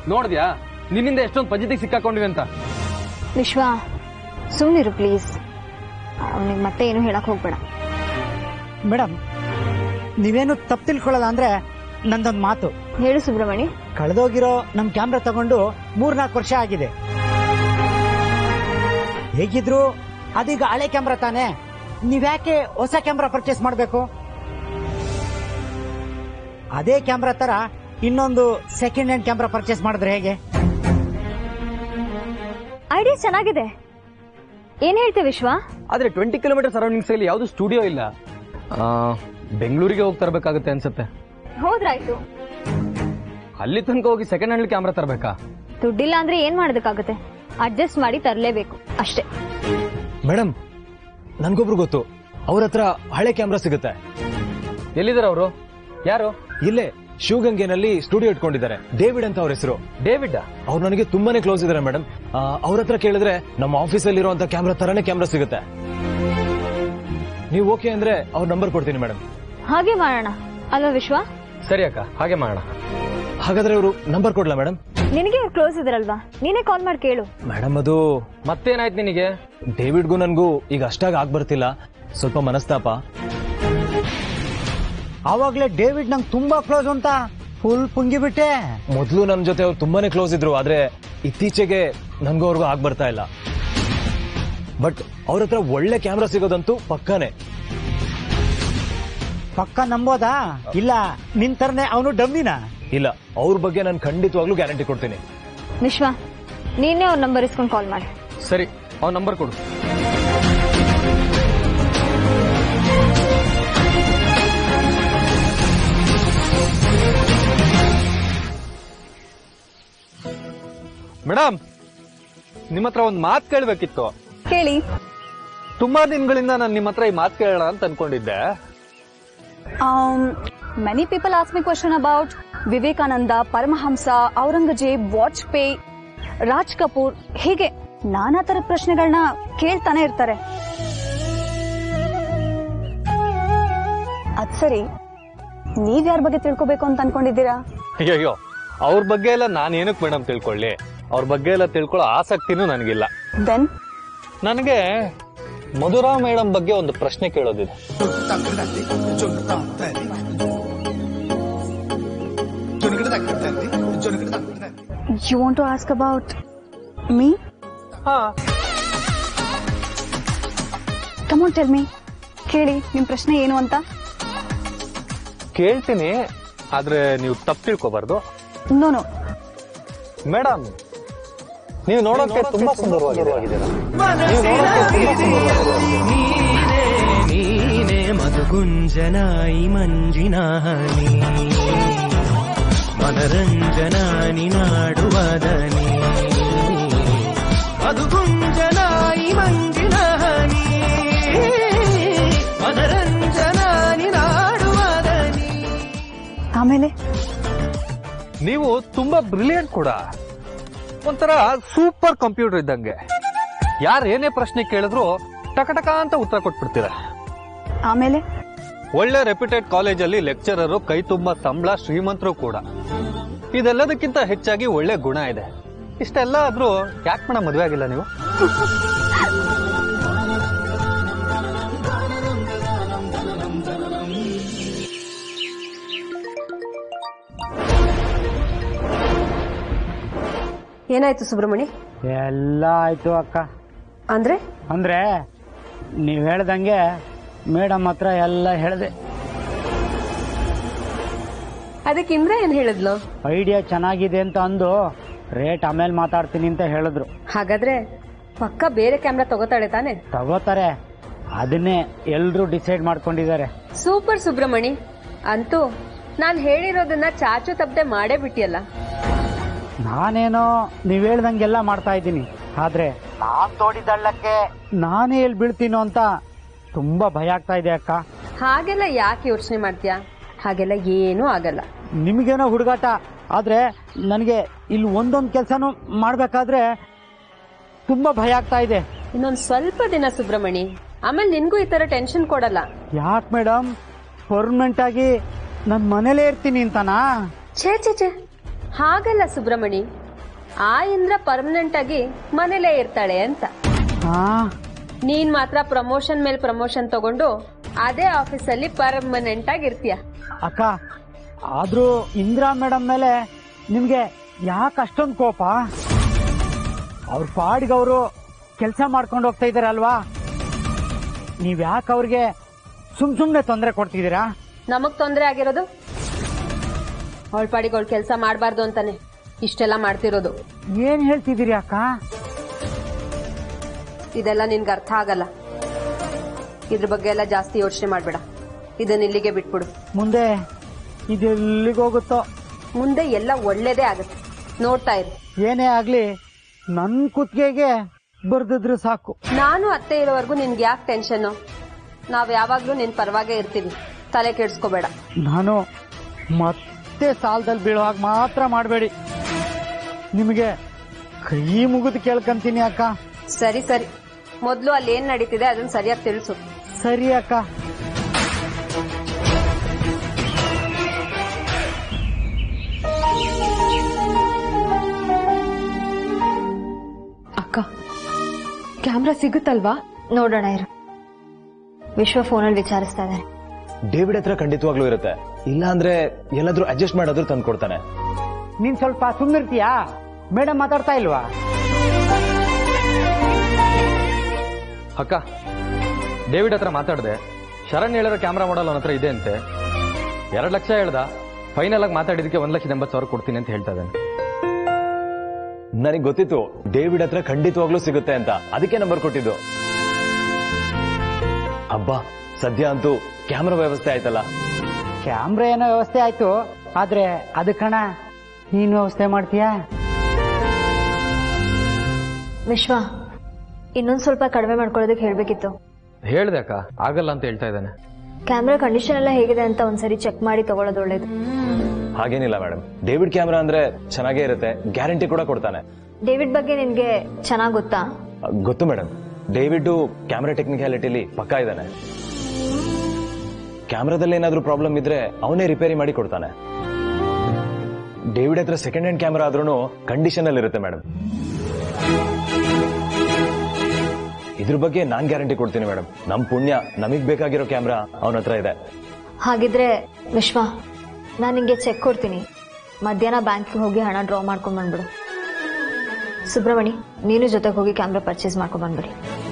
ನೋಡಿದ್ಯಾ ನಿನ್ನಿಂದ ಎಷ್ಟೊಂದು ಪಂಚಾಯತಿಗೆ ಸಿಕ್ಕಾಕೊಂಡಿವೆ ಅಂತ ವಿಶ್ವ ಸುಮ್ಮನಿರು ಪ್ಲೀಸ್ ಅವನಿಗೆ ಮತ್ತೆ ಏನು ಹೇಳಕ್ ಹೋಗ್ಬೇಡ ಮೇಡಮ್ ನೀವೇನು ತಪ್ಪು ತಿಳ್ಕೊಳ್ಳಲ್ಲ ಅಂದ್ರೆ ನಂದೊಂದು ಮಾತು ಹೇಳು ಸುಬ್ರಹ್ಮಣಿ ಕಳೆದೋಗಿರೋ ನಮ್ ಕ್ಯಾಮ್ರಾ ತಗೊಂಡು ಮೂರ್ನಾಲ್ಕು ವರ್ಷ ಆಗಿದೆ ಹೇಗಿದ್ರು ಅದೀಗ ಹಳೆ ಕ್ಯಾಮ್ರಾ ತಾನೇ ನೀವ್ಯಾಕೆ ಹೊಸ ಕ್ಯಾಮ್ರಾ ಪರ್ಚೇಸ್ ಮಾಡಬೇಕು ಅದೇ ಕ್ಯಾಮ್ರಾ ತರ ಇನ್ನೊಂದು ಸೆಕೆಂಡ್ ಹ್ಯಾಂಡ್ ಕ್ಯಾಮ್ರಾ ಪರ್ಚೇಸ್ ಮಾಡಿದ್ರೆ ಹೇಗೆ ಐಡಿಯಾ ಚೆನ್ನಾಗಿದೆ ಏನ್ ಹೇಳ್ತೀಯ ವಿಶ್ವ ಆದ್ರೆ ಟ್ವೆಂಟಿ ಕಿಲೋಮೀಟರ್ ಸರೌಂಡಿಂಗ್ಸ್ ಅಲ್ಲಿ ಯಾವ್ದು ಸ್ಟುಡಿಯೋ ಇಲ್ಲ ಆ, ಬೆಂಗಳೂರಿಗೆ ಹೋಗಿ ತರಬೇಕಾಗುತ್ತೆ ಅನ್ಸುತ್ತೆ ಹೋದ್ರಾಯ್ತು ಅಲ್ಲಿ ತನಕ ಹೋಗಿ ಸೆಕೆಂಡ್ ಹ್ಯಾಂಡ್ ಕ್ಯಾಮ್ರಾ ತರಬೇಕಾ ದುಡ್ಡಿಲ್ಲ ಅಂದ್ರೆ ಏನ್ ಮಾಡೋದಕ್ಕಾಗುತ್ತೆ ಅಡ್ಜಸ್ಟ್ ಮಾಡಿ ತರಲೇಬೇಕು ಅಷ್ಟೇ ಮೇಡಮ್ ನನ್ಗೊಬ್ರು ಗೊತ್ತು ಅವ್ರ ಹತ್ರ ಹಳೆ ಕ್ಯಾಮ್ರಾ ಸಿಗುತ್ತೆ ಎಲ್ಲಿದ್ದಾರೆ ಅವರು ಯಾರು ಇಲ್ಲೇ ಶಿವಗಂಗೆನಲ್ಲಿ ಸ್ಟುಡಿಯೋ ಇಟ್ಕೊಂಡಿದ್ದಾರೆ ಡೇವಿಡ್ ಅಂತ ಅವ್ರ ಹೆಸರು ಡೇವಿಡ್ ಅವ್ರು ನನಗೆ ತುಂಬಾನೇ ಕ್ಲೋಸ್ ಇದಾರೆ ಮೇಡಮ್ ಅವ್ರ ಹತ್ರ ಕೇಳಿದ್ರೆ ನಮ್ಮ ಆಫೀಸಲ್ಲಿ ಇರುವಂತ ಕ್ಯಾಮ್ರಾ ತರನೇ ಕ್ಯಾಮ್ರಾ ಸಿಗುತ್ತೆ ನೀವು ಓಕೆ ಅಂದ್ರೆ ಅವ್ರ ನಂಬರ್ ಕೊಡ್ತೀನಿ ಮೇಡಮ್ ಹಾಗೆ ಮಾಡೋಣ ಅಲ್ವಾ ವಿಶ್ವ ಸರಿ ಅಕ್ಕ ಹಾಗೆ ಮಾಡೋಣ ಹಾಗಾದ್ರೆ ಅವರು ನಂಬರ್ ಕೊಡ್ಲಾ ಮೇಡಮ್ ನಿನಗೆ ಅವ್ರು ಕ್ಲೋಸ್ ಇದ್ರಲ್ವಾ ನೀನೇ ಕಾಲ್ ಮಾಡಿ ಕೇಳು ಮೇಡಮ್ ಅದು ಮತ್ತೇನಾಯ್ತು ನಿನಗೆ ಡೇವಿಡ್ಗೂ ನನ್ಗೂ ಈಗ ಅಷ್ಟಾಗಿ ಆಗ್ಬರ್ತಿಲ್ಲ ಸ್ವಲ್ಪ ಮನಸ್ತಾಪ ಆವಾಗ್ಲೇ ಡೇವಿಡ್ ನಂಗೆ ತುಂಬಾ ಕ್ಲೋಸ್ ಅಂತ ಫುಲ್ ಪುಂಗಿ ಬಿಟ್ಟೆ ಮೊದಲು ನನ್ನ ಜೊತೆ ಅವ್ರು ತುಂಬಾನೇ ಕ್ಲೋಸ್ ಇದ್ರು ಆದ್ರೆ ಇತ್ತೀಚೆಗೆ ನನ್ಗೂ ಅವ್ರಿಗೂ ಆಗ್ ಬರ್ತಾ ಇಲ್ಲ ಬಟ್ ಅವ್ರ ಹತ್ರ ಒಳ್ಳೆ ಕ್ಯಾಮ್ರಾ ಸಿಗೋದಂತೂ ಪಕ್ಕಾನೆ ಪಕ್ಕ ನಂಬೋದಾ ಇಲ್ಲ ನಿನ್ ತರನೇ ಅವನು ಡಮ್ಮಿನ ಇಲ್ಲ ಅವ್ರ ಬಗ್ಗೆ ನಾನು ಖಂಡಿತವಾಗ್ಲೂ ಗ್ಯಾರಂಟಿ ಕೊಡ್ತೀನಿ ವಿಶ್ವ ನೀನೇ ಅವ್ರ ನಂಬರ್ ಇಸ್ಕೊಂಡು ಕಾಲ್ ಮಾಡಿ ಸರಿ ಅವ್ನ ನಂಬರ್ ಕೊಡು ಮೇಡಮ್ ನಿಮ್ಮ ಹತ್ರ ಒಂದು ಮಾತು ಕೇಳಬೇಕಿತ್ತು ಹೇಳಿ ತುಂಬಾ ದಿನಗಳಿಂದ ನಾನು ನಿಮ್ಮ ಹತ್ರ ಈ ಮಾತು ಕೇಳೋಣ ಅಂತ ಅನ್ಕೊಂಡಿದ್ದೆ many people ask me question about Vivekananda Paramahamsa Aurangzeb Vajpayee Raj Kapoor ಹೀಗೆ ನಾನಾ ತರದ ಪ್ರಶ್ನೆಗಳನ್ನ ಕೇಳ್ತಾನೆ ಇರ್ತಾರೆ ಅದ್ ಸರಿ ನೀವ್ ಯಾರ ಬಗ್ಗೆ ತಿಳ್ಕೊಬೇಕು ಅಂತ ಅನ್ಕೊಂಡಿದ್ದೀರಾ ಅಯ್ಯಯ್ಯೋ ಅವ್ರ ಬಗ್ಗೆ ಎಲ್ಲ ನಾನು ಏನಕ್ಕೆ ಮೇಡಮ್ ತಿಳ್ಕೊಳ್ಳಿ ಅವ್ರ ಬಗ್ಗೆ ಎಲ್ಲ ತಿಳ್ಕೊಳ್ಳೋ ಆಸಕ್ತಿನೂ ನನಗಿಲ್ಲ ದೆನ್ ನನಗೆ ಮಧುರಾ ಮೇಡಮ್ ಬಗ್ಗೆ ಒಂದು ಪ್ರಶ್ನೆ ಕೇಳೋದಿದೆ you want to ask about me ಹಾ ಕಮಾನ್ ಟೆಲ್ ಮೀ ಕೇಳಿ ನಿಮ್ ಪ್ರಶ್ನೆ ಏನು ಅಂತ ಕೇಳ್ತೀನಿ ಆದ್ರೆ ನೀವು ತಪ್ಪು ತಿಳ್ಕೊಬಾರ್ದು ನೋ ನೋ ಮೇಡಮ್ ನೀವು ನೋಡೋಕೆ ತುಂಬಾ ಸುಂದರವಾಗಿದ್ದೀರಾ ನೀನೆ ಮಧುಗುಂಜನಾಯಿ ಮಂಜಿನಾನಿ ಮನರಂಜನಾನಿ ನಾಡುವದನಿ ಮಧುಗುಂಜನಾಯಿ ಮಂಜಿನಾನಿ ಮನರಂಜನಾನಿ ನಾಡುವದನಿ ಆಮೇಲೆ ನೀವು ತುಂಬಾ ಬ್ರಿಲಿಯಂಟ್ ಕೂಡ ಒಂಥರ ಸೂಪರ್ ಕಂಪ್ಯೂಟರ್ ಇದ್ದಂಗೆ ಯಾರು ಏನೇ ಪ್ರಶ್ನೆ ಕೇಳಿದ್ರು ಟಕಟಕ ಅಂತ ಉತ್ತರ ಕೊಟ್ಬಿಡ್ತೀರ ಆಮೇಲೆ ಒಳ್ಳೆ ರೆಪ್ಯೂಟೆಡ್ ಕಾಲೇಜಲ್ಲಿ ಲೆಕ್ಚರರು ಕೈ ತುಂಬಾ ಸಂಬಳ ಶ್ರೀಮಂತರು ಕೂಡ ಇದೆಲ್ಲದಕ್ಕಿಂತ ಹೆಚ್ಚಾಗಿ ಒಳ್ಳೆ ಗುಣ ಇದೆ ಇಷ್ಟೆಲ್ಲ ಆದ್ರೂ ಯಾಕೆ ಮೇಡಮ್ ಮದುವೆ ಆಗಿಲ್ಲ ನೀವು ಏನಾಯ್ತು ಸುಬ್ರಹ್ಮಣಿ ಎಲ್ಲ ಆಯ್ತು ಅಕ್ಕ ಅಂದ್ರೆ ಅಂದ್ರೆ ನೀವ್ ಹೇಳ್ದಂಗೆ ಮೇಡಮ್ ಹತ್ರ ಎಲ್ಲ ಹೇಳ್ದೆ ಅದಕ್ಕೆ ಇಂದ್ರ ಏನ್ ಹೇಳಿದ್ಲು ಐಡಿಯಾ ಚೆನ್ನಾಗಿದೆ ಅಂತ ಅಂದು ರೇಟ್ ಆಮೇಲೆ ಮಾತಾಡ್ತೀನಿ ಅಂತ ಹೇಳಿದ್ರು ಹಾಗಾದ್ರೆ ಪಕ್ಕ ಬೇರೆ ಕ್ಯಾಮ್ರಾ ತಗೋತಾಳೆ ತಾನೆ ತಗೋತಾರೆ ಅದನ್ನೇ ಎಲ್ರು ಡಿಸೈಡ್ ಮಾಡ್ಕೊಂಡಿದ್ದಾರೆ ಸೂಪರ್ ಸುಬ್ರಹ್ಮಣಿ ಅಂತೂ ನಾನ್ ಹೇಳಿರೋದನ್ನ ಚಾಚು ತಪ್ಪದೆ ಮಾಡೇ ಬಿಟ್ಟಿಯಲ್ಲ ನಾನೇನೋ ನೀವ್ ಹೇಳ್ದಂಗೆಲ್ಲ ಮಾಡ್ತಾ ಇದ್ದೀನಿ ಆದ್ರೆ ನಾನ್ ತೋಡಿದಳ್ಳಕ್ಕೆ ನಾನೇ ಎಲ್ಲಿ ಬೀಳ್ತೀನೋ ಅಂತ ತುಂಬಾ ಭಯ ಆಗ್ತಾ ಇದೆ ಅಕ್ಕ ಹಾಗೆಲ್ಲ ಯಾಕೆ ಯೋಚನೆ ಮಾಡ್ತೀಯಾ ಹಾಗೆಲ್ಲ ಏನೂ ಆಗಲ್ಲ ನಿಮ್ಗೇನೋ ಹುಡುಗಾಟ ಆದ್ರೆ ನನಗೆ ಇಲ್ಲಿ ಒಂದೊಂದು ಕೆಲಸನೂ ಮಾಡ್ಬೇಕಾದ್ರೆ ತುಂಬಾ ಭಯ ಆಗ್ತಾ ಇದೆ ಇನ್ನೊಂದ್ ಸ್ವಲ್ಪ ದಿನ ಸುಬ್ರಹ್ಮಣಿ ಆಮೇಲೆ ನಿನ್ಗೂ ಈ ತರ ಟೆನ್ಷನ್ ಕೊಡಲ್ಲ ಯಾಕೆ ಮೇಡಮ್ ಪರ್ಮನೆಂಟ್ ಆಗಿ ನನ್ ಮನೇಲೇ ಇರ್ತೀನಿ ಅಂತನಾ ಛೇ ಛೇ ಛೇ ಹಾಗಲ್ಲ ಸುಬ್ರಮಣಿ ಆ ಇಂದ್ರ ಪರ್ಮನೆಂಟ್ ಆಗಿ ಮನೇಲೇ ಇರ್ತಾಳೆ ಅಂತ ಹಾ ನೀನ್ ಮಾತ್ರ ಪ್ರಮೋಷನ್ ಮೇಲೆ ಪ್ರಮೋಷನ್ ತಗೊಂಡು ಅದೇ ಆಫೀಸಲ್ಲಿ ಪರ್ಮನೆಂಟ್ ಆಗಿ ಇರ್ತೀಯ ಅಕ್ಕ ಆದ್ರೂ ಇಂದಿರಾ ಮೇಡಮ್ ಮೇಲೆ ನಿಮ್ಗೆ ಯಾಕೆ ಅಷ್ಟೊಂದು ಕೋಪ ಅವ್ರ ಪಾಡಿಗೆ ಅವರು ಕೆಲಸ ಮಾಡ್ಕೊಂಡು ಹೋಗ್ತಾ ಇದಾರಲ್ವಾ ನೀವ್ ಯಾಕೆ ಅವ್ರಿಗೆ ಸುಮ್ ಸುಮ್ನೆ ತೊಂದರೆ ಕೊಡ್ತಿದ್ದೀರಾ ನಮಗ್ ತೊಂದರೆ ಆಗಿರೋದು ಅವಳ ಪಾಡಿಗೆ ಅವಳು ಕೆಲಸ ಮಾಡಬಾರ್ದು ಅಂತಾನೆ ಇಷ್ಟೆಲ್ಲ ಮಾಡ್ತಿರೋದು ಏನ್ ಹೇಳ್ತಿದ್ದೀರಿ ಅಕ್ಕ ಇದೆಲ್ಲ ನಿನ್ಗೆ ಅರ್ಥ ಆಗಲ್ಲ ಇದ್ರ ಬಗ್ಗೆ ಎಲ್ಲ ಜಾಸ್ತಿ ಯೋಚನೆ ಮಾಡ್ಬೇಡ ಇದನ್ನ ಇಲ್ಲಿಗೆ ಬಿಟ್ಬಿಡು ಮುಂದೆ ಇದೆಲ್ಲಿಗೆ ಹೋಗುತ್ತೋ ಮುಂದೆ ಎಲ್ಲ ಒಳ್ಳೇದೇ ಆಗುತ್ತೆ ನೋಡ್ತಾ ಇರು ಏನೇ ಆಗ್ಲಿ ನನ್ ಕುತ್ತಿಗೆಗೆ ಬರ್ದಿದ್ರು ಸಾಕು ನಾನು ಅತ್ತೆ ಇರೋವರೆಗೂ ನಿನ್ಗೆ ಯಾಕೆ ಟೆನ್ಷನ್ ನಾವ್ ಯಾವಾಗ್ಲೂ ನಿನ್ ಪರವಾಗೇ ಇರ್ತೀವಿ ತಲೆ ಕೆಡ್ಸ್ಕೋಬೇಡ ನಾನು ಮತ್ತೆ ಸಾಲದಲ್ಲಿ ಬೀಳುವಾಗ ಮಾತ್ರ ಮಾಡಬೇಡಿ ನಿಮಗೆ ಕೈ ಮುಗಿದು ಕೇಳ್ಕಂತೀನಿ ಅಕ್ಕ ಸರಿ ಸರಿ ಮೊದ್ಲು ಅಲ್ಲಿ ಏನ್ ನಡೀತಿದೆ ಅದನ್ನ ಸರಿಯಾಗಿ ತಿಳಿಸು ಸರಿ ಅಕ್ಕ ಅಕ್ಕ ಕ್ಯಾಮ್ರಾ ಸಿಗುತ್ತಲ್ವಾ ನೋಡೋಣ ಇರು ವಿಶ್ವ ಫೋನಲ್ಲಿ ವಿಚಾರಿಸ್ತಾ ಇದ್ದಾರೆ ಡೇವಿಡ್ ಹತ್ರ ಖಂಡಿತವಾಗ್ಲೂ ಇರುತ್ತೆ ಇಲ್ಲ ಅಂದ್ರೆ ಎಲ್ಲಾದ್ರೂ ಅಡ್ಜಸ್ಟ್ ಮಾಡಾದ್ರೂ ತಂದು ಕೊಡ್ತಾನೆ ನೀನ್ ಸ್ವಲ್ಪ ಸುಮ್ಮನಿರ್ತೀಯಾ ಮೇಡಮ್ ಮಾತಾಡ್ತಾ ಇಲ್ವಾ ಅಕ್ಕ ಡೇವಿಡ್ ಹತ್ರ ಮಾತಾಡ್ದೆ ಶರಣ್ ಹೇಳಿರೋ ಕ್ಯಾಮ್ರಾ ಮಾಡಲ್ ಅವನ ಹತ್ರ ಇದೆ ಅಂತೆ ಎರಡು ಲಕ್ಷ ಹೇಳ್ದ ಫೈನಲ್ ಆಗಿ ಮಾತಾಡಿದಕ್ಕೆ ಒಂದ್ ಲಕ್ಷದ ಎಂಬತ್ತು ಸಾವಿರ ಕೊಡ್ತೀನಿ ಅಂತ ಹೇಳ್ತಾ ಇದ್ದಾನೆ ನನಗೆ ಗೊತ್ತಿತ್ತು ಡೇವಿಡ್ ಹತ್ರ ಖಂಡಿತವಾಗ್ಲೂ ಸಿಗುತ್ತೆ ಅಂತ ಅದಕ್ಕೆ ನಂಬರ್ ಕೊಟ್ಟಿದ್ದು ಅಬ್ಬಾ ಸದ್ಯ ಅಂತೂ ಕ್ಯಾಮ್ರಾ ವ್ಯವಸ್ಥೆ ಆಯ್ತಲ್ಲ ಕ್ಯಾಮ್ರಾ ಏನೋ ವ್ಯವಸ್ಥೆ ಆಯ್ತು ಆದ್ರೆ ಅದು ಕಣ ನೀನು ವ್ಯವಸ್ಥೆ ಮಾಡ್ತೀಯಾ ವಿಶ್ವ ಇನ್ನೊಂದ್ ಸ್ವಲ್ಪ ಕಡಿಮೆ ಮಾಡ್ಕೊಳ್ಳೋದಕ್ಕೆ ಹೇಳ್ಬೇಕಿತ್ತು ಹೇಳ್ದೆ ಅಕ್ಕ ಆಗಲ್ಲ ಅಂತ ಹೇಳ್ತಾ ಇದ್ದಾನೆ ಕ್ಯಾಮ್ರಾ ಕಂಡೀಷನ್ ಎಲ್ಲ ಹೇಗಿದೆ ಅಂತ ಒಂದ್ಸರಿ ಚೆಕ್ ಮಾಡಿ ತಗೊಳ್ಳೋದು ಒಳ್ಳೇದು ಹಾಗೇನಿಲ್ಲ ಮೇಡಮ್ ಡೇವಿಡ್ ಕ್ಯಾಮ್ರಾ ಅಂದ್ರೆ ಚೆನ್ನಾಗೇ ಇರುತ್ತೆ ಗ್ಯಾರಂಟಿ ಕೂಡ ಕೊಡ್ತಾನೆ ಡೇವಿಡ್ ಬಗ್ಗೆ ನಿನ್ಗೆ ಚೆನ್ನಾಗ್ ಗೊತ್ತಾ ಅ, ಗೊತ್ತು ಮೇಡಮ್ ಡೇವಿಡ್ ಕ್ಯಾಮ್ರಾ ಟೆಕ್ನಿಕ್ಯಾಲಿಟಿಲಿ ಪಕ್ಕಾ ಇದ್ದಾನೆ ಕ್ಯಾಮ್ರಾದಲ್ಲಿ ಏನಾದ್ರೂ ಪ್ರಾಬ್ಲಮ್ ಇದ್ರೆ ಅವನೇ ರಿಪೇರಿ ಮಾಡಿ ಕೊಡ್ತಾನೆ ಡೇವಿಡ್ ಹತ್ರ ಸೆಕೆಂಡ್ ಹ್ಯಾಂಡ್ ಕ್ಯಾಮ್ರಾ ಆದ್ರೂ ಕಂಡೀಷನ್ ಅಲ್ಲಿ ಇರುತ್ತೆ ಮೇಡಮ್ ಇದ್ರ ಬಗ್ಗೆ ನಾನ್ ಗ್ಯಾರಂಟಿ ಕೊಡ್ತೀನಿ ಮೇಡಮ್ ನಮ್ ಪುಣ್ಯ ನಮಗ್ ಬೇಕಾಗಿರೋ ಕ್ಯಾಮ್ರಾ ಅವನ ಹತ್ರ ಇದೆ ಹಾಗಿದ್ರೆ ವಿಶ್ವ ನಾನು ನಿಂಗೆ ಚೆಕ್ ಕೊಡ್ತೀನಿ ಮಧ್ಯಾಹ್ನ ಬ್ಯಾಂಕ್ಗೆ ಹೋಗಿ ಹಣ ಡ್ರಾ ಮಾಡ್ಕೊಂಡ್ ಬಂದ್ಬಿಡು ಸುಬ್ರಮಣಿ ನೀನು ಜೊತೆಗೆ ಹೋಗಿ ಕ್ಯಾಮ್ರಾ ಪರ್ಚೇಸ್ ಮಾಡ್ಕೊಂಡ್ ಬಂದ್ಬಿಡಿ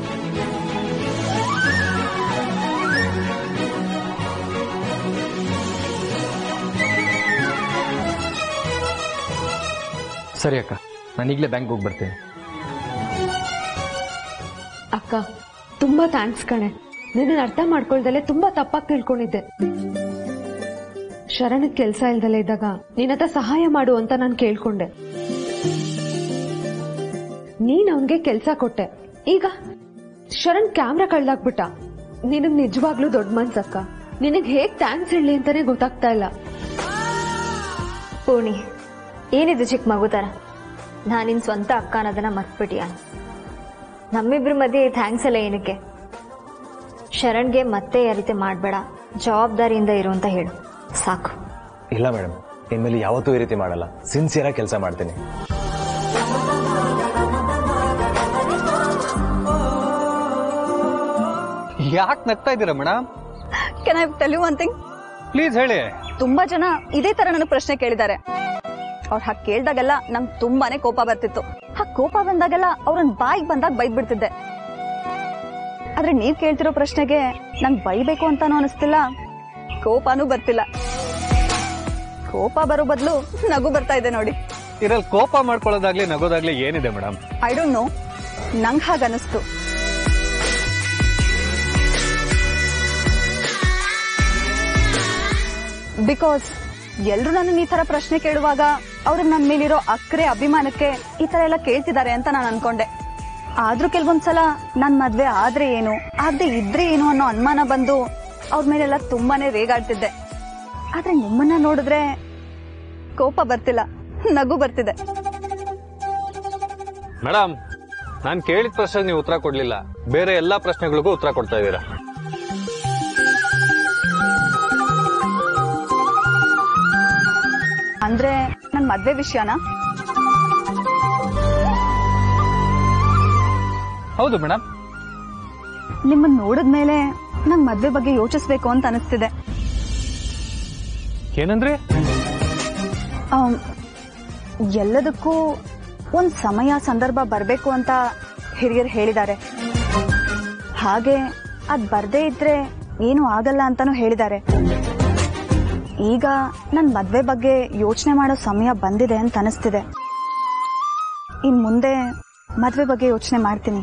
ಸರಿ ಅಕ್ಕ ನಾನು ಈಗಲೇ ಬ್ಯಾಂಕ್ ಹೋಗಿ ಬರ್ತೀನಿ ಅಕ್ಕ ತುಂಬಾ ಥ್ಯಾಂಕ್ಸ್ ಕಣೆ ನಿನ್ನ ಅರ್ಥ ಮಾಡ್ಕೊಳ್ದಲೆ ತುಂಬಾ ತಪ್ಪಾಗಿ ತಿಳ್ಕೊಂಡಿದ್ದೆ ಶರಣಕ್ ಕೆಲ್ಸ ಇಲ್ದಲೆ ಇದ್ದಾಗ ನಿನ್ನ ಹತ್ರ ಸಹಾಯ ಮಾಡು ಅಂತ ನಾನು ಕೇಳ್ಕೊಂಡೆ ನೀನ್ ಅವನ್ಗೆ ಕೆಲ್ಸ ಕೊಟ್ಟೆ ಈಗ ಶರಣ್ ಕ್ಯಾಮ್ರಾ ಕಳ್ದಾಕ್ಬಿಟ್ಟ ನಿನಗ್ ನಿಜವಾಗ್ಲೂ ದೊಡ್ಡ ಮನ್ಸಕ್ಕ ನಿನಗ್ ಹೇಗ್ ಥ್ಯಾಂಕ್ಸ್ ಹೇಳಿ ಅಂತಾನೆ ಗೊತ್ತಾಗ್ತಾ ಇಲ್ಲ ಪೂರ್ಣಿ ಏನಿದು ಚಿಕ್ಕ ಮಗು ಥರ ನಾನು ನಿನ್ ಸ್ವಂತ ಅಕ್ಕ ಅನ್ನೋದನ್ನ ಮರ್ತ್ಬಿಟ್ಟಿಯ ನಮ್ಮಿಬ್ರ ಮಧ್ಯೆ ಥ್ಯಾಂಕ್ಸ್ ಎಲ್ಲ ಏನಕ್ಕೆ ಶರಣ್ಗೆ ಮತ್ತೆ ಆ ರೀತಿ ಮಾಡಬೇಡ ಜವಾಬ್ದಾರಿಯಿಂದ ಇರು ಅಂತ ಹೇಳು ಸಾಕು ಇಲ್ಲ ಮೇಡಮ್ ಇನ್ಮೇಲೆ ಯಾವತ್ತೂ ಈ ರೀತಿ ಮಾಡಲ್ಲ ಸಿನ್ಸಿಯರ್ ಆಗಿ ಕೆಲಸ ಮಾಡ್ತೀನಿ ಯಾಕೆ ನಗ್ತಾ ಇದ್ದೀರಾ madam can I tell you one thing please ಹೇಳಿ ತುಂಬಾ ಜನ ಇದೇ ತರ ನನಗೆ ಪ್ರಶ್ನೆ ಕೇಳಿದ್ದಾರೆ ಅವ್ರು ಹಾಗೆ ಕೇಳ್ದಾಗೆಲ್ಲ ನಂಗೆ ತುಂಬಾನೇ ಕೋಪ ಬರ್ತಿತ್ತು ಆ ಕೋಪ ಬಂದಾಗೆಲ್ಲ ಅವ್ರನ್ನ ಬಾಯಿಗೆ ಬಂದಾಗ ಬೈದ್ ಬಿಡ್ತಿದ್ದೆ ಆದ್ರೆ ನೀವ್ ಕೇಳ್ತಿರೋ ಪ್ರಶ್ನೆಗೆ ನಂಗೆ ಬೈಬೇಕು ಅಂತಾನು ಅನಿಸ್ತಿಲ್ಲ ಕೋಪನೂ ಬರ್ತಿಲ್ಲ ಕೋಪ ಬರೋ ಬದಲು ನಗು ಬರ್ತಾ ಇದೆ ನೋಡಿ ಇದ್ರಲ್ಲಿ ಕೋಪ ಮಾಡ್ಕೊಳ್ಳೋದಾಗ್ಲಿ ನಗೋದಾಗ್ಲಿ ಏನಿದೆ ಮೇಡಮ್ ಐ ಡೋಂಟ್ ನೋ ನಂಗೆ ಹಾಗನಿಸ್ತು ಬಿಕಾಸ್ ಎಲ್ರು ನನ್ನ ಈ ತರ ಪ್ರಶ್ನೆ ಕೇಳುವಾಗ ಅವ್ರಿಗೆ ನನ್ನ ಮೇಲಿರೋ ಅಕ್ರೆ ಅಭಿಮಾನಕ್ಕೆ ಈ ತರ ಎಲ್ಲ ಕೇಳ್ತಿದ್ದಾರೆ ಅಂತ ನಾನು ಅನ್ಕೊಂಡೆ ಆದ್ರೂ ಕೆಲವೊಂದ್ಸಲ ನನ್ ಮದ್ವೆ ಆದ್ರೆ ಏನು ಆಗದೆ ಇದ್ರೆ ಏನು ಅನ್ನೋ ಅನುಮಾನ ಬಂದು ಅವ್ರ ಮೇಲೆಲ್ಲ ತುಂಬಾನೇ ರೇಗಾಡ್ತಿದ್ದೆ ಆದ್ರೆ ನಿಮ್ಮನ್ನ ನೋಡಿದ್ರೆ ಕೋಪ ಬರ್ತಿಲ್ಲ ನಗು ಬರ್ತಿದೆ ಮೇಡಮ್ ನಾನು ಕೇಳಿದ ಪ್ರಶ್ನೆಗೆ ನೀವು ಉತ್ತರ ಕೊಡ್ಲಿಲ್ಲ ಬೇರೆ ಎಲ್ಲಾ ಪ್ರಶ್ನೆಗಳಿಗೂ ಉತ್ತರ ಕೊಡ್ತಾ ಇದ್ದೀರಾ ಅಂದ್ರೆ ನನ್ನ ಮದ್ವೆ ವಿಷಯನ ಹೌದು ಮೇಡಮ್ ನಿಮ್ಮನ್ನ ನೋಡಿದ್ಮೇಲೆ ನಂಗ್ ಮದ್ವೆ ಬಗ್ಗೆ ಯೋಚಿಸ್ಬೇಕು ಅಂತ ಅನಿಸ್ತಿದೆ ಏನಂದ್ರಿ ಆಮ್, ಎಲ್ಲದಕ್ಕೂ ಒಂದ್ ಸಮಯ ಸಂದರ್ಭ ಬರ್ಬೇಕು ಅಂತ ಹಿರಿಯರು ಹೇಳಿದ್ದಾರೆ ಹಾಗೆ ಅದ್ ಬರ್ದೇ ಇದ್ರೆ ಏನು ಆಗಲ್ಲ ಅಂತಾನು ಹೇಳಿದ್ದಾರೆ ಈಗ ನನ್ ಮದ್ವೆ ಬಗ್ಗೆ ಯೋಚನೆ ಮಾಡೋ ಸಮಯ ಬಂದಿದೆ ಅಂತ ಅನಿಸ್ತಿದೆ ಇನ್ ಮುಂದೆ ಮದ್ವೆ ಬಗ್ಗೆ ಯೋಚನೆ ಮಾಡ್ತೀನಿ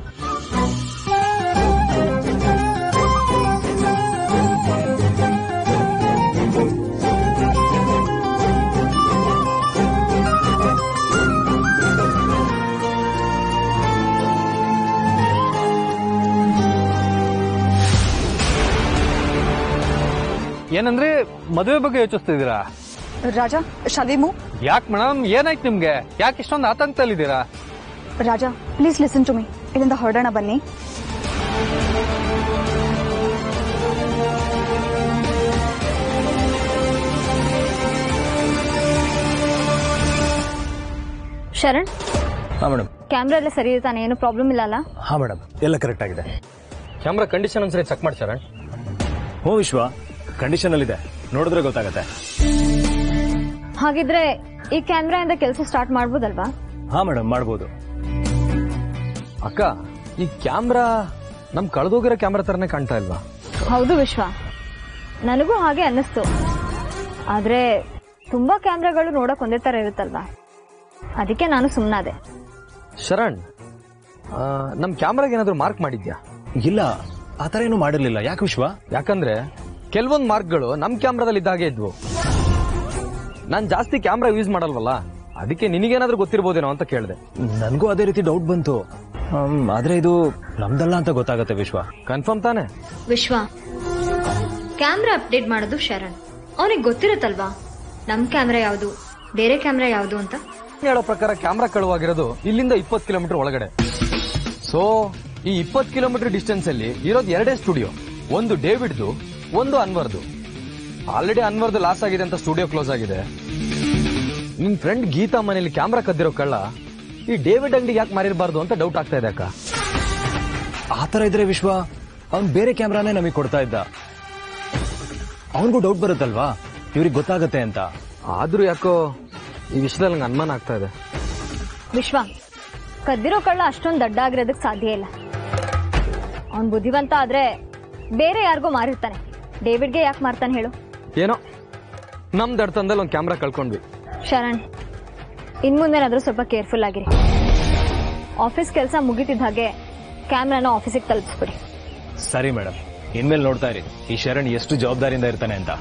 ಏನಂದ್ರೆ ಮದುವೆ ಬಗ್ಗೆ ಯೋಚಿಸ್ತಿದ್ದೀರಾ ರಾಜ ಶಲೀಮು ಯಾಕೆ ಮೇಡಮ್ ಏನಾಯ್ತು ನಿಮ್ಗೆ ಯಾಕೆ ಇಷ್ಟೊಂದು ಆತಂಕದಲ್ಲಿದ್ದೀರಾ Raja please listen to me ಇಲ್ಲಿಂದ ಹೊರಡೋಣ ಬನ್ನಿ ಶರಣ್ ಹಾ ಮೇಡಮ್ ಕ್ಯಾಮ್ರಾ ಎಲ್ಲ ಸರಿ ಇರ್ತಾನೆ ಏನು ಪ್ರಾಬ್ಲಮ್ ಇಲ್ಲ ಅಲ್ಲ ಹಾ ಮೇಡಮ್ ಎಲ್ಲ ಕರೆಕ್ಟ್ ಆಗಿದೆ ಕ್ಯಾಮ್ರಾ ಕಂಡೀಷನ್ ಒಂದ್ಸರಿ ಚೆಕ್ ಮಾಡಿ ಶರಣ್ ಹೋ ವಿಶ್ವ ಕಂಡೀಷನ್ ಅಲ್ಲಿದೆ ನೋಡಿದ್ರೆ ಗೊತ್ತಾಗತ್ತೆ ಹಾಗಿದ್ರೆ ಈ ಕ್ಯಾಮ್ರಾಯಿಂದ ಕೆಲಸ ಸ್ಟಾರ್ಟ್ ಮಾಡ್ಬೋದಲ್ವಾ ಹಾ ಮೇಡಮ್ ಮಾಡ್ಬೋದು ಅಕ್ಕ ಈ ಕ್ಯಾಮ್ರಾ ನಮ್ ಕಳೆದೋಗಿರೋ ಕ್ಯಾಮ್ರಾ ತರನೇ ಕಾಣ್ತಾ ಇಲ್ವಾ ಹೌದು ವಿಶ್ವ ನನಗೂ ಹಾಗೆ ಅನ್ನಿಸ್ತು ಆದ್ರೆ ತುಂಬಾ ಕ್ಯಾಮ್ರಾಗಳು ನೋಡಕ್ ಒಂದೇ ತರ ಇರುತ್ತಲ್ವಾ ಅದಕ್ಕೆ ನಾನು ಸುಮ್ಮನಾದೆ ಶರಣ್ ಆ, ನಮ್ ಕ್ಯಾಮ್ರಾಗೆ ಏನಾದ್ರು ಮಾರ್ಕ್ ಮಾಡಿದ್ಯಾ ಇಲ್ಲ ಆ ಥರ ಏನು ಮಾಡಿರ್ಲಿಲ್ಲ ಯಾಕೆ ವಿಶ್ವ ಯಾಕಂದ್ರೆ ಕೆಲವೊಂದು ಮಾರ್ಕ್ಗಳು ನಮ್ ಕ್ಯಾಮ್ರಾದಲ್ಲಿ ಇದ್ದಾಗೆ ಇದ್ವು ನಾನ್ ಜಾಸ್ತಿ ಕ್ಯಾಮ್ರಾ ಯೂಸ್ ಮಾಡಲ್ವಲ್ಲ ಅದಕ್ಕೆ ನಿನಗೇನಾದ್ರೂ ಗೊತ್ತಿರ್ಬೋದೇನೋ ಅಂತ ಕೇಳಿದೆ ನನಗೂ ಅದೇ ರೀತಿ ಡೌಟ್ ಬಂತು ಹ್ಮ್, ಆದ್ರೆ ಇದು ನಮ್ದಲ್ಲ ಅಂತ ಗೊತ್ತಾಗತ್ತೆ ವಿಶ್ವ ಕನ್ಫರ್ಮ್ ತಾನೆ ವಿಶ್ವ ಕ್ಯಾಮ್ರಾ ಅಪ್ಡೇಟ್ ಮಾಡೋದು ಶರಣ್ ಅವನಿಗೆ ಗೊತ್ತಿರುತ್ತಲ್ವಾ ನಮ್ ಕ್ಯಾಮ್ರಾ ಯಾವುದು ಬೇರೆ ಕ್ಯಾಮ್ರಾ ಯಾವುದು ಅಂತ ಹೇಳೋ ಪ್ರಕಾರ ಕ್ಯಾಮ್ರಾ ಕಳುವಾಗಿರೋದು ಇಲ್ಲಿಂದ ಇಪ್ಪತ್ತು ಕಿಲೋಮೀಟರ್ ಒಳಗಡೆ ಸೊ ಈ ಇಪ್ಪತ್ತು ಕಿಲೋಮೀಟರ್ ಡಿಸ್ಟೆನ್ಸ್ ಅಲ್ಲಿ ಇರೋದು ಎರಡೇ ಸ್ಟುಡಿಯೋ ಒಂದು ಡೇವಿಡ್ದು ಒಂದು ಅನ್ವರ್ದು ಆಲ್ರೆಡಿ ಅನ್ವರ್ದು ಲಾಸ್ ಆಗಿದೆ ಅಂತ ಸ್ಟುಡಿಯೋ ಕ್ಲೋಸ್ ಆಗಿದೆ ನಿನ್ ಫ್ರೆಂಡ್ ಗೀತಾ ಮನೇಲಿ ಕ್ಯಾಮ್ರಾ ಕದ್ದಿರೋ ಕಳ್ಳ ಈ ಡೇವಿಡ್ ಅಂಗಡಿ ಯಾಕೆ ಮಾರಿರಬಾರ್ದು ಅಂತ ಡೌಟ್ ಆಗ್ತಾ ಇದೆ ಅಕ್ಕ ಆ ಥರ ಇದ್ರೆ ವಿಶ್ವ ಅವ್ನ್ ಬೇರೆ ಕ್ಯಾಮ್ರಾನೇ ನಮಗೆ ಕೊಡ್ತಾ ಇದ್ದ ಅವನಿಗೂ ಡೌಟ್ ಬರುತ್ತಲ್ವಾ ಇವ್ರಿಗೆ ಗೊತ್ತಾಗತ್ತೆ ಅಂತ ಆದ್ರೂ ಯಾಕೋ ಈ ವಿಷಯದಲ್ಲಿ ನಂಗೆ ಅನುಮಾನ ಆಗ್ತಾ ಇದೆ ವಿಶ್ವ ಕದ್ದಿರೋ ಕಳ್ಳ ಅಷ್ಟೊಂದು ದಡ್ಡ ಆಗಿರೋದಕ್ಕೆ ಸಾಧ್ಯ ಇಲ್ಲ ಅವನ್ ಬುದ್ಧಿವಂತ ಆದ್ರೆ ಬೇರೆ ಯಾರಿಗೋ ಮಾರಿರ್ತಾನೆ ಡೇವಿಡ್ಗೆ ಯಾಕೆ ಮಾರ್ತಾನೆ ಹೇಳು ಏನೋ ನಮ್ ದಡ್ತನದಲ್ಲಿ ಒಂದು ಕ್ಯಾಮ್ರಾ ಕಳ್ಕೊಂಡ್ವಿ ಶರಣ್ ಇನ್ ಮುಂದೇನಾದ್ರೂ ಸ್ವಲ್ಪ ಕೇರ್ಫುಲ್ ಆಗಿರಿ ಆಫೀಸ್ ಕೆಲಸ ಮುಗಿತಿದ್ದ ಹಾಗೆ ಕ್ಯಾಮ್ರಾನ ಆಫೀಸಿಗೆ ತಲುಪಿಸ್ಬಿಡಿ ಸರಿ ಮೇಡಮ್ ಇನ್ಮೇಲೆ ನೋಡ್ತಾ ಇರಿ ಈ ಶರಣ್ ಎಷ್ಟು ಜವಾಬ್ದಾರಿಯಿಂದ ಇರ್ತಾನೆ ಅಂತ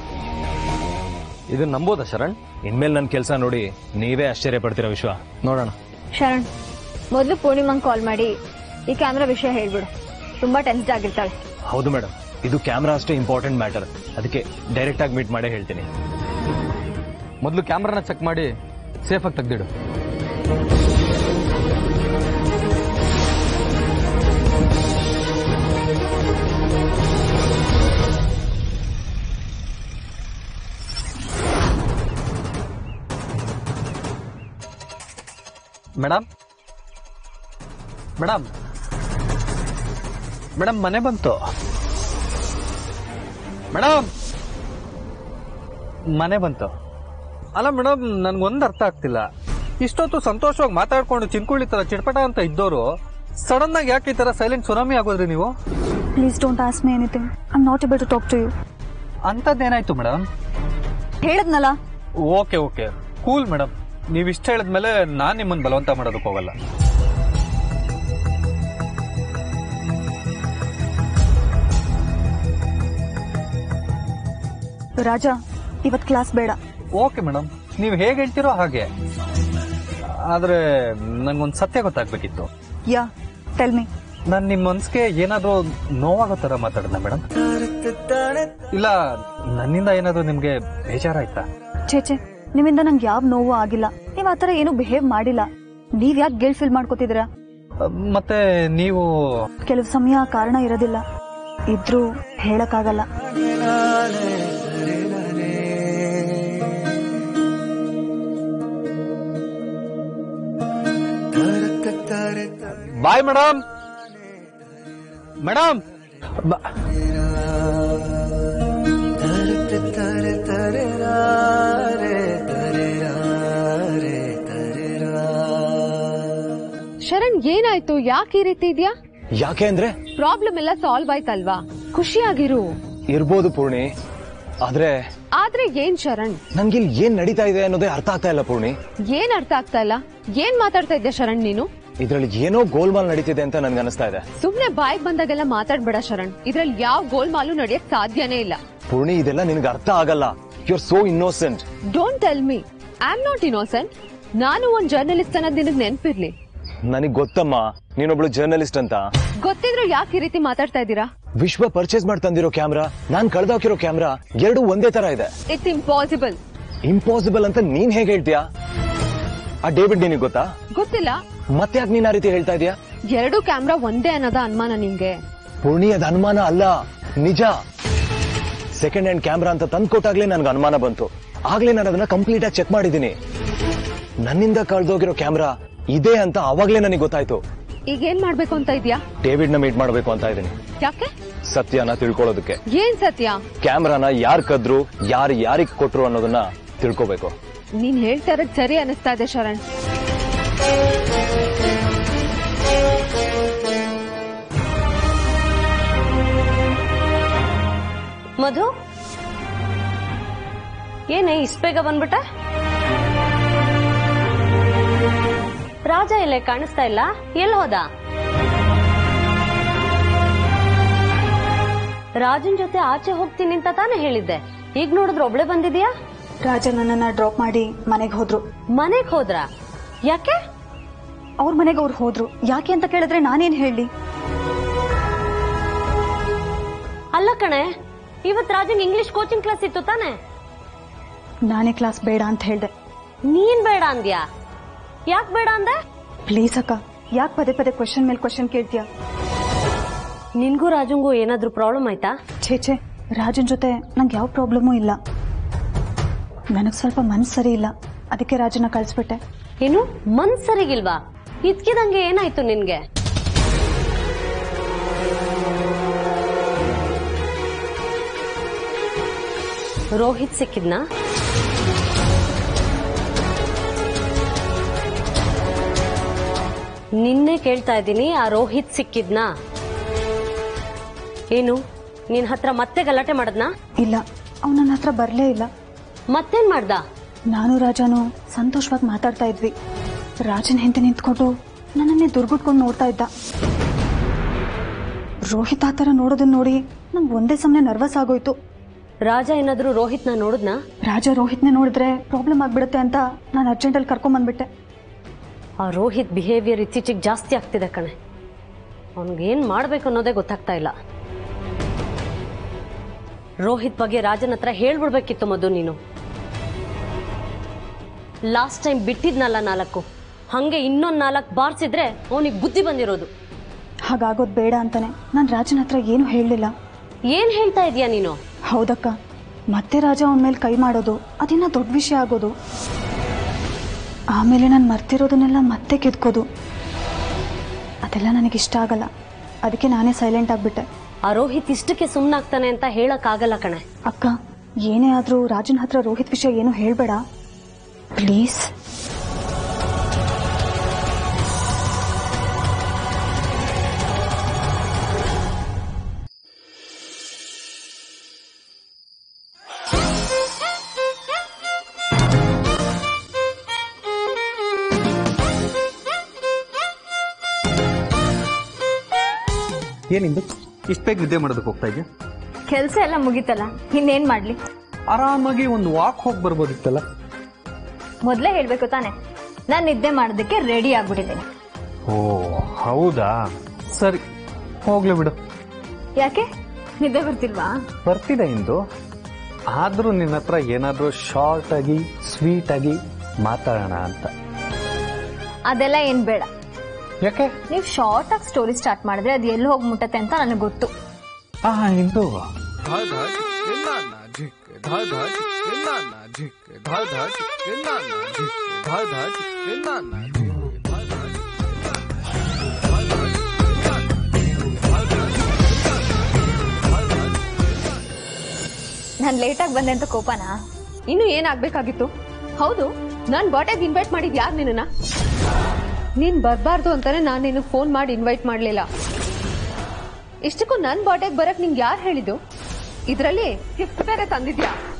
ಇದನ್ನ ನಂಬೋದಾ ಶರಣ್ ಇನ್ಮೇಲೆ ನನ್ನ ಕೆಲಸ ನೋಡಿ ನೀವೇ ಆಶ್ಚರ್ಯ ಪಡ್ತೀರಾ ವಿಶ್ವ ನೋಡೋಣ ಶರಣ್ ಮೊದಲು ಪೂರ್ಣಿಮಂಗ್ ಕಾಲ್ ಮಾಡಿ ಈ ಕ್ಯಾಮ್ರಾ ವಿಷಯ ಹೇಳ್ಬಿಡು ತುಂಬಾ ಟೆನ್ಸ್ಡ್ ಆಗಿರ್ತಾಳೆ ಹೌದು ಮೇಡಮ್ ಇದು ಕ್ಯಾಮ್ರಾ ಅಷ್ಟೇ ಇಂಪಾರ್ಟೆಂಟ್ ಮ್ಯಾಟರ್ ಅದಕ್ಕೆ ಡೈರೆಕ್ಟ್ ಆಗಿ ಮೀಟ್ ಮಾಡೇ ಹೇಳ್ತೀನಿ ಮೊದಲು ಕ್ಯಾಮ್ರಾನ ಚೆಕ್ ಮಾಡಿ ಸೇಫ್ ಆಗಿ ತೆಗ್ದಿಡು ಮೇಡಮ್ ಮೇಡಮ್ ಮೇಡಮ್ ಮನೆ ಬಂತು ಮೇಡಮ್ ಮನೆ ಬಂತು ಅಲ್ಲ ಮೇಡಮ್ ನನ್ಗೊಂದು ಅರ್ಥ ಆಗ್ತಿಲ್ಲ ಇಷ್ಟೊತ್ತು ಸಂತೋಷವಾಗಿ ಮಾತಾಡ್ಕೊಂಡು ಚಿನ್ಕುಳಿ ತರ ಚಿಟ್ಪಟ ಅಂತ ಇದ್ದವರು ಸಡನ್ ಆಗಿ ಯಾಕೆ ಈ ತರ ಸೈಲೆಂಟ್ ಸುನಾಮಿ ಆಗೋದ್ರಿ ನೀವು please don't ask me anything I am not able to talk to you ಅಂತದ್ದೇನಾಯ್ತು ಮೇಡಮ್ ಹೇಳದ್ನಲ್ಲ ಓಕೆ ಓಕೆ ಕೂಲ್ ಮೇಡಮ್ ನೀವ್ ಇಷ್ಟ ಹೇಳಿದ್ಮೇಲೆ ನಾನ್ ನಿಮ್ಮನ್ನ ಬಲವಂತ ಮಾಡೋದಕ್ಕೆ ಹೋಗಲ್ಲ ರಾಜ ಇವತ್ ಕ್ಲಾಸ್ ಬೇಡ ಓಕೆ ಮೇಡಮ್ ನೀವು ಹೇಗೆ ಹೇಳ್ತಿರೋ ಹಾಗೆ ಆದ್ರೆ ನಂಗೊಂದು ಸತ್ಯ ಗೊತ್ತಾಗ್ಬೇಕಿತ್ತು ಯಾ ಟೆಲ್ ಮಿ ನಾನ್ ನಿಮ್ ಮನ್ಸಿಗೆ ಏನಾದ್ರೂ ನೋವಾಗೋ ತರ ಮಾತಾಡಿದ್ನ ಮೇಡಮ್ ಇಲ್ಲ ನನ್ನಿಂದ ಏನಾದ್ರೂ ನಿಮ್ಗೆ ಬೇಜಾರಾಯ್ತಾ ಛೇ ಛೇ ನಿಮ್ಮಿಂದ ನಂಗೆ ಯಾವ ನೋವು ಆಗಿಲ್ಲ ನೀವ್ ಆತರ ಏನು ಬಿಹೇವ್ ಮಾಡಿಲ್ಲ ನೀವ್ ಯಾಕೆ ಗಿಲ್ಟ್ ಫೀಲ್ ಮಾಡ್ಕೋತಿದ್ದೀರಾ ಮತ್ತೆ ನೀವು ಕೆಲವು ಸಮಯ ಕಾರಣ ಇರೋದಿಲ್ಲ ಇದ್ರೂ ಹೇಳಕ್ಕಾಗಲ್ಲ ಬಾಯ್ ಮೇಡಮ್ ಮೇಡಮ್ ಶರಣ್ ಏನಾಯ್ತು ಯಾಕೆ ಈ ರೀತಿ ಇದ್ಯಾ ಯಾಕೆ ಅಂದ್ರೆ ಪ್ರಾಬ್ಲಮ್ ಎಲ್ಲ ಸಾಲ್ವ್ ಆಯ್ತಲ್ವಾ ಖುಷಿಯಾಗಿರು ಇರ್ಬೋದು ಪೂರ್ಣಿ ಆದ್ರೆ ಆದ್ರೆ ಏನ್ ಶರಣ್ ನನ್ಗಿಲ್ ಏನ್ ನಡೀತಾ ಇದೆ ಅನ್ನೋದೇ ಅರ್ಥ ಆಗ್ತಾ ಇಲ್ಲ ಪೂರ್ಣಿ ಏನ್ ಅರ್ಥ ಆಗ್ತಾ ಇಲ್ಲ ಏನ್ ಮಾತಾಡ್ತಾ ಇದ್ಯಾ ಶರಣ್ ನೀನು ಇದ್ರಲ್ಲಿ ಏನೋ ಗೋಲ್ಮಾಲ್ ನಡೀತಿದೆ ಅಂತ ನನ್ಗೆ ಅನಿಸ್ತಾ ಇದೆ ಸುಮ್ನೆ ಬಾಯ್ಗ್ ಬಂದಾಗೆಲ್ಲ ಮಾತಾಡ್ಬೇಡ ಶರಣ್ ಇದ್ರಲ್ಲಿ ಯಾವ ಗೋಲ್ಮಾಲು ನಡೆಯಕ್ ಸಾಧ್ಯನೇ ಇಲ್ಲ ಪೂರ್ಣಿ ಇದೆಲ್ಲ ನಿನ್ಗೆ ಅರ್ಥ ಆಗಲ್ಲ you are so innocent don't tell me I am not innocent ನಾನು ಒಂದ್ ಜರ್ನಲಿಸ್ಟ್ ಅನ್ನೋದ್ ನಿನಗ್ ನೆನ್ಪಿರ್ಲಿ ನನಗ್ ಗೊತ್ತಮ್ಮ ನೀನೊಬ್ಳು ಜರ್ನಲಿಸ್ಟ್ ಅಂತ ಗೊತ್ತಿದ್ರು ಯಾಕೆ ಈ ರೀತಿ ಮಾತಾಡ್ತಾ ಇದ್ದೀರಾ ವಿಶ್ವ ಪರ್ಚೇಸ್ ಮಾಡಿ ತಂದಿರೋ ಕ್ಯಾಮ್ರಾ ನಾನ್ ಕಳ್ದಾಕಿರೋ ಕ್ಯಾಮ್ರಾ ಎರಡು ಒಂದೇ ತರ ಇದೆ ಇಟ್ಸ್ ಇಂಪಾಸಿಬಲ್ ಇಂಪಾಸಿಬಲ್ ಅಂತ ನೀನ್ ಹೇಗೆ ಹೇಳ್ತೀಯಾ ಆ ಡೇವಿಡ್ ನಿನಗೆ ಗೊತ್ತಾ ಗೊತ್ತಿಲ್ಲ ಮತ್ತೆ ಯಾಕೆ ನೀನ್ ಆ ರೀತಿ ಹೇಳ್ತಾ ಇದೀಯಾ ಎರಡು ಕ್ಯಾಮ್ರಾ ಒಂದೇ ಅನ್ನೋದ ಅನುಮಾನ ನಿಂಗೆ ಪೂರ್ಣಿ ಅದ್ ಅನುಮಾನ ಅಲ್ಲ ನಿಜ ಸೆಕೆಂಡ್ ಹ್ಯಾಂಡ್ ಕ್ಯಾಮ್ರಾ ಅಂತ ತಂದ್ಕೊಟ್ಟಾಗ್ಲೇ ನನ್ಗೆ ಅನುಮಾನ ಬಂತು ಆಗ್ಲೇ ನಾನು ಅದನ್ನ ಕಂಪ್ಲೀಟ್ ಆಗಿ ಚೆಕ್ ಮಾಡಿದ್ದೀನಿ ನನ್ನಿಂದ ಕಳ್ದೋಗಿರೋ ಕ್ಯಾಮ್ರಾ ಇದೆ ಅಂತ ಅವಾಗ್ಲೇ ನನಗೆ ಗೊತ್ತಾಯ್ತು ಈಗ ಏನ್ ಮಾಡ್ಬೇಕು ಅಂತ ಇದ್ಯಾ ಡೇವಿಡ್ ನ ಮೀಟ್ ಮಾಡ್ಬೇಕು ಅಂತ ಇದ್ದೀನಿ ಯಾಕೆ ಸತ್ಯನ ತಿಳ್ಕೊಳ್ಳೋದಕ್ಕೆ ಏನ್ ಸತ್ಯ ಕ್ಯಾಮ್ರಾನ ಯಾರ್ ಕದ್ರು ಯಾರು ಯಾರಿಗ್ ಕೊಟ್ರು ಅನ್ನೋದನ್ನ ತಿಳ್ಕೋಬೇಕು ನೀನ್ ಹೇಳ್ತಾ ಇರೋದ್ ಸರಿ ಅನಿಸ್ತಾ ಇದೆ ಶರಣ್ ಮಧು ಏನೇ ಇಷ್ಟ ಬೇಗ ಬಂದ್ಬಿಟ್ಟ ರಾಜ ಇಲ್ಲೇ ಕಾಣಿಸ್ತಾ ಇಲ್ಲ ಎಲ್ಲಿ ಹೋದ ರಾಜನ್ ಜೊತೆ ಆಚೆ ಹೋಗ್ತೀನಿ ಅಂತ ತಾನೇ ಹೇಳಿದ್ದೆ ಈಗ ನೋಡಿದ್ರೆ ಒಬ್ಳೆ ಬಂದಿದ್ಯಾ ರಾಜ ನನ್ನನ್ನ ಡ್ರಾಪ್ ಮಾಡಿ ಮನೆಗೆ ಹೋದ್ರು ಮನೆಗ್ ಹೋದ್ರ ಯಾಕೆ ಅವ್ರ ಮನೆಗೆ ಅವ್ರು ಹೋದ್ರು ಯಾಕೆ ಅಂತ ಕೇಳಿದ್ರೆ ನಾನೇನ್ ಹೇಳಿ ಅಲ್ಲ ಕಣೆ ಇವತ್ ರಾಜನ್ ಇಂಗ್ಲಿಷ್ ಕೋಚಿಂಗ್ ಕ್ಲಾಸ್ ಇತ್ತು ತಾನೆ ನಾನೇ ಕ್ಲಾಸ್ ಬೇಡ ಅಂತ ಹೇಳ್ದೆ ನೀನ್ ಬೇಡ ಅಂದ್ಯಾ ಯಾಕ್ ಬೇಡ ಅಂದೆ ಪ್ಲೀಸ್ ಅಕ್ಕ ಯಾಕೆ ಪದೇ ಪದೇ ಕ್ವಶನ್ ಮೇಲೆ ಕ್ವಶನ್ ಕೇಳ್ತೀಯ ನಿನ್ಗೂ ರಾಜಂಗೂ ಏನಾದ್ರೂ ಪ್ರಾಬ್ಲಮ್ ಆಯ್ತಾ ಛೇ ಛೇ ರಾಜನ್ ಜೊತೆ ನಂಗೆ ಯಾವ ಪ್ರಾಬ್ಲಮೂ ಇಲ್ಲ ನನಗ್ ಸ್ವಲ್ಪ ಮನ್ಸ್ ಸರಿ ಇಲ್ಲ ಅದಕ್ಕೆ ರಾಜನ ಕಳ್ಸ್ಬಿಟ್ಟೆ ಏನು ಮನ್ಸ್ ಸರಿಗಿಲ್ವಾ ಇದ್ಕಿದಂಗೆ ಏನಾಯ್ತು ನಿನ್ಗೆ ರೋಹಿತ್ ಸಿಕ್ಕಿದ್ನಾ ನಿನ್ನೆ ಕೇಳ್ತಾ ಇದ್ದೀನಿ ಆ ರೋಹಿತ್ ಸಿಕ್ಕಿದ್ನಾ ಏನು ನಿನ್ ಹತ್ರ ಮತ್ತೆ ಗಲಾಟೆ ಮಾಡದ್ನಾ ಇಲ್ಲ ಅವ್ನು ನನ್ನ ಹತ್ರ ಬರ್ಲೇ ಇಲ್ಲ ಮತ್ತೇನ್ ಮಾಡ್ದ ನಾನು ರಾಜನು ಸಂತೋಷವಾಗಿ ಮಾತಾಡ್ತಾ ಇದ್ವಿ ರಾಜನ್ ಹಿಂದೆ ನಿಂತ್ಕೊಂಡು ನನ್ನನ್ನೇ ದುರ್ಗುಟ್ಕೊಂಡು ನೋಡ್ತಾ ಇದ್ದ ರೋಹಿತ್ ಆ ಥರ ನೋಡೋದನ್ನ ನೋಡಿ ನಂಗೆ ಒಂದೇ ಸಮನೆ ನರ್ವಸ್ ಆಗೋಯ್ತು ರಾಜ ಏನಾದ್ರೂ ರೋಹಿತ್ನ ನೋಡಿದ್ನಾ ರಾಜ ರೋಹಿತ್ನ ನೋಡಿದ್ರೆ ಪ್ರಾಬ್ಲಮ್ ಆಗ್ಬಿಡುತ್ತೆ ಅಂತ ನಾನು ಅರ್ಜೆಂಟಲ್ಲಿ ಕರ್ಕೊಂಬಂದ್ಬಿಟ್ಟೆ ಆ ರೋಹಿತ್ ಬಿಹೇವಿಯರ್ ಇತ್ತೀಚೆಗೆ ಜಾಸ್ತಿ ಆಗ್ತಿದೆ ಕಣೆ ಅವ್ನಿಗೆ ಏನ್ ಮಾಡ್ಬೇಕು ಅನ್ನೋದೇ ಗೊತ್ತಾಗ್ತಾ ಇಲ್ಲ ರೋಹಿತ್ ಬಗ್ಗೆ ರಾಜನ ಹತ್ರ ಹೇಳ್ಬಿಡ್ಬೇಕಿತ್ತು ಮಧು ನೀನು ಲಾಸ್ಟ್ ಟೈಮ್ ಬಿಟ್ಟಿದ್ನಲ್ಲ ನಾಲ್ಕು ಹಂಗೆ ಇನ್ನೊಂದ್ ನಾಲ್ಕು ಬಾರ್ಸಿದ್ರೆ ಅವನಿಗೆ ಬುದ್ಧಿ ಬಂದಿರೋದು ಹಾಗಾಗೋದು ಬೇಡ ಅಂತಾನೆ ನಾನು ರಾಜನ ಹತ್ರ ಏನು ಹೇಳಲಿಲ್ಲ ಏನ್ ಹೇಳ್ತಾ ಇದೀಯಾ ನೀನು ಹೌದಕ್ಕ ಮತ್ತೆ ರಾಜ ಅವನ ಮೇಲೆ ಕೈ ಮಾಡೋದು ಅದಿನ್ನ ದೊಡ್ಡ ವಿಷಯ ಆಗೋದು ಆಮೇಲೆ ನಾನು ಮರ್ತಿರೋದನ್ನೆಲ್ಲ ಮತ್ತೆ ಕೆದ್ಕೋದು ಅದೆಲ್ಲ ನನಗಿಷ್ಟ ಆಗಲ್ಲ ಅದಕ್ಕೆ ನಾನೇ ಸೈಲೆಂಟ್ ಆಗಿಬಿಟ್ಟೆ ಆ ರೋಹಿತ್ ಇಷ್ಟಕ್ಕೆ ಸುಮ್ಮನಾಗ್ತಾನೆ ಅಂತ ಹೇಳಕ್ ಆಗಲ್ಲ ಕಣೆ ಅಕ್ಕ ಏನೇ ಆದರೂ ರಾಜನ ಹತ್ರ ರೋಹಿತ್ ವಿಷಯ ಏನು ಹೇಳಬೇಡ ಪ್ಲೀಸ್ ಏನಿಂದು ಇಷ್ಟ ಬೇಗ ನಿದ್ದೆ ಮಾಡೋದಕ್ಕೆ ಹೋಗ್ತಾ ಇದೆಯಾ ಕೆಲಸ ಎಲ್ಲ ಮುಗೀತಲ್ಲ ಇನ್ನೇನ್ ಮಾಡ್ಲಿ ಆರಾಮಾಗಿ ಒಂದು ವಾಕ್ ಹೋಗಿ ಬರ್ಬೋದಿತ್ತಲ್ಲ ಮೊದ್ಲೇ ಹೇಳ್ಬೇಕು ತಾನೆ ನಾನು ನಿದ್ದೆ ಮಾಡೋದಕ್ಕೆ ರೆಡಿ ಆಗ್ಬಿಟ್ಟಿದ್ದೀನಿ ಓ ಹೌದಾ ಸರಿ ಹೋಗ್ಲಿ ಬಿಡು ಯಾಕೆ ನಿದ್ದೆ ಬರ್ತಿಲ್ವಾ ಬರ್ತಿದೆ ಇಂದು ಆದ್ರೂ ನಿನ್ನ ಹತ್ರ ಏನಾದ್ರೂ ಶಾರ್ಟ್ ಆಗಿ ಸ್ವೀಟ್ ಆಗಿ ಮಾತಾಡೋಣ ಅಂತ ಅದೆಲ್ಲ ಏನ್ ಬೇಡ ಯಾಕೆ ನೀವು ಶಾರ್ಟ್ ಆಗಿ ಸ್ಟೋರಿ ಸ್ಟಾರ್ಟ್ ಮಾಡಿದ್ರೆ ಅದು ಎಲ್ಲಿ ಹೋಗಿ ಮುಟ್ಟತ್ತೆ ಅಂತ ನನಗೆ ಗೊತ್ತು ಆ ಇಂದು धा धा ನಾನು ಲೇಟಾಗಿ ಬಂದೆ ಅಂತ ಕೋಪನಾ ಇನ್ನು ಏನಾಗ್ಬೇಕಾಗಿತ್ತು ಹೌದು ನಾನ್ ಬರ್ಡೇಗೆ ಇನ್ವೈಟ್ ಮಾಡಿದ್ ಯಾರು ನಿನ್ನ ನೀನ್ ಬರ್ಬಾರ್ದು ಅಂತಾನೆ ನಾನು ನಿನಗೆ ಫೋನ್ ಮಾಡಿ ಇನ್ವೈಟ್ ಮಾಡ್ಲಿಲ್ಲ ಇಷ್ಟಕ್ಕೂ ನನ್ ಬರ್ಡೇಗೆ ಬರಕ್ ನಿಂಗೆ ಯಾರು ಹೇಳಿದ್ದು ಇದ್ರಲ್ಲಿ ಗಿಫ್ಟ್ ಬೇರೆ ತಂದಿದ್ಯಾ